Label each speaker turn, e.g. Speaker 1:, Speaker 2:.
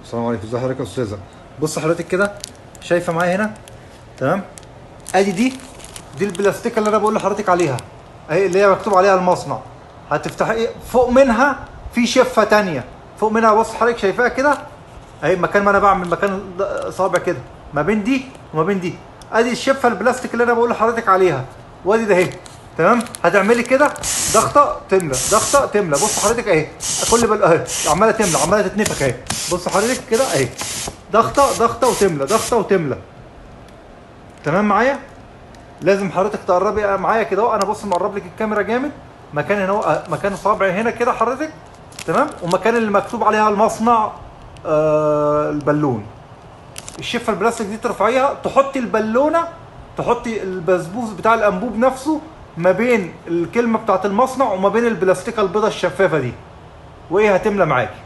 Speaker 1: السلام عليكم ازي حضرتك يا استاذه بص حضرتك كده شايفه معايا هنا تمام ادي دي دي البلاستيكه اللي انا بقول لحضرتك عليها اهي اللي هي مكتوب عليها المصنع هتفتحي ايه فوق منها في شفه تانية فوق منها بص حضرتك شايفاها كده اهي مكان ما انا بعمل مكان ده- صابع كده ما بين دي وما بين دي ادي الشفه البلاستيك اللي انا بقول لحضرتك عليها وادي ده اهي تمام هتعملي كده ضغطه تملى ضغطه تملى بص حضرتك اهي كل بل اهي عماله تملى عماله تتنفخ اهي بص حضرتك كده اهي ضغطه ضغطه وتملى ضغطه وتملى تمام معايا لازم حضرتك تقربي معايا كده اهو انا بص مقرب لك الكاميرا جامد مكان هنا اهو، مكان صابعي هنا كده حضرتك تمام ومكان اللي مكتوب عليها المصنع آه البالون الشفه البلاستيك دي ترفعيها تحطي البالونه تحطي البسبوس بتاع الانبوب نفسه ما بين الكلمه بتاعت المصنع وما بين البلاستيكه البيضه الشفافه دي وايه هتملى معاكي